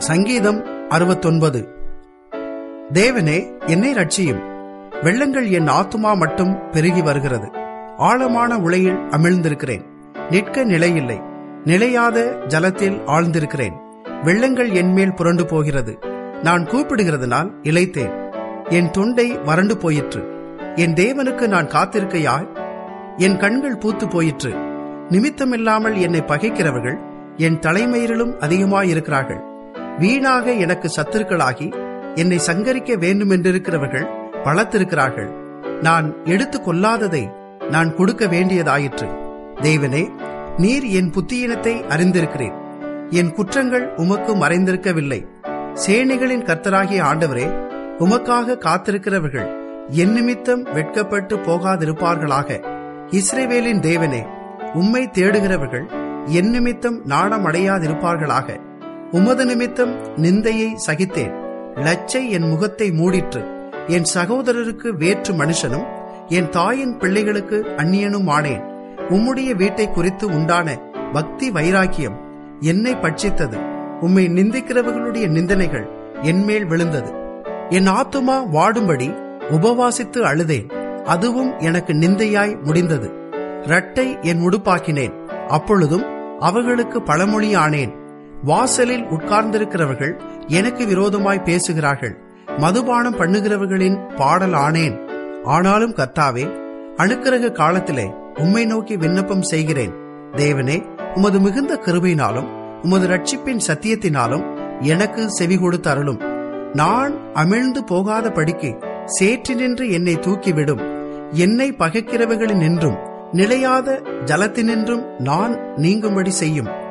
சங்கீதம் அறுபத்தொன்பது தேவனே என்னை ரட்சியும் வெள்ளங்கள் என் ஆத்துமா மட்டும் பெருகி வருகிறது ஆழமான உலையில் அமிழ்ந்திருக்கிறேன் நிற்க நிலையில்லை நிலையாத ஜலத்தில் ஆழ்ந்திருக்கிறேன் வெள்ளங்கள் என்மேல் புரண்டு போகிறது நான் கூப்பிடுகிறதுனால் இளைத்தேன் என் தொண்டை வறண்டு போயிற்று என் தேவனுக்கு நான் காத்திருக்கையாய் என் கண்கள் பூத்து போயிற்று நிமித்தமில்லாமல் என்னை பகைக்கிறவர்கள் என் தலைமயிரிலும் அதிகமாயிருக்கிறார்கள் வீணாக எனக்கு சத்துருக்களாகி என்னை சங்கரிக்க வேண்டுமென்றிருக்கிறவர்கள் பலத்திருக்கிறார்கள் நான் எடுத்து கொள்ளாததை நான் கொடுக்க வேண்டியதாயிற்று தேவனே நீர் என் புத்தியினத்தை அறிந்திருக்கிறேன் என் குற்றங்கள் உமக்கு மறைந்திருக்கவில்லை சேனைகளின் கர்த்தராகிய ஆண்டவரே உமக்காக காத்திருக்கிறவர்கள் என் நிமித்தம் வெட்கப்பட்டு போகாதிருப்பார்களாக இஸ்ரேவேலின் தேவனே உம்மை தேடுகிறவர்கள் என் நிமித்தம் நாணமடையாதிருப்பார்களாக உமது நிமித்தம் நிந்தையை சகித்தேன் லச்சை என் முகத்தை மூடிற்று என் சகோதரருக்கு வேற்று மனுஷனும் என் தாயின் பிள்ளைகளுக்கு அந்நியனும் ஆனேன் உம்முடைய வீட்டை குறித்து உண்டான பக்தி வைராக்கியம் என்னை பட்சித்தது உம்மை நிந்திக்கிறவர்களுடைய நிந்தனைகள் என்மேல் விழுந்தது என் ஆத்துமா வாடும்படி உபவாசித்து அழுதேன் அதுவும் எனக்கு நிந்தையாய் முடிந்தது ரட்டை என் உடுப்பாக்கினேன் அப்பொழுதும் அவர்களுக்கு பழமொழி ஆனேன் வாசலில் உட்கார்ந்திருக்கிறவர்கள் எனக்கு விரோதமாய் பேசுகிறார்கள் மதுபானம் பண்ணுகிறவர்களின் பாடல் ஆனேன் ஆனாலும் கர்த்தாவே அணுக்கிரக காலத்திலே உம்மை நோக்கி விண்ணப்பம் செய்கிறேன் தேவனே உமது மிகுந்த கிருபையினாலும் உமது ரட்சிப்பின் சத்தியத்தினாலும் எனக்கு செவி கொடுத்து அருளும் நான் அமிழ்ந்து போகாத படிக்கு சேற்றினின்று என்னை தூக்கிவிடும் என்னை பகைக்கிறவர்களினின்றும் நிலையாத ஜலத்தினின்றும் நான் நீங்கும்படி செய்யும்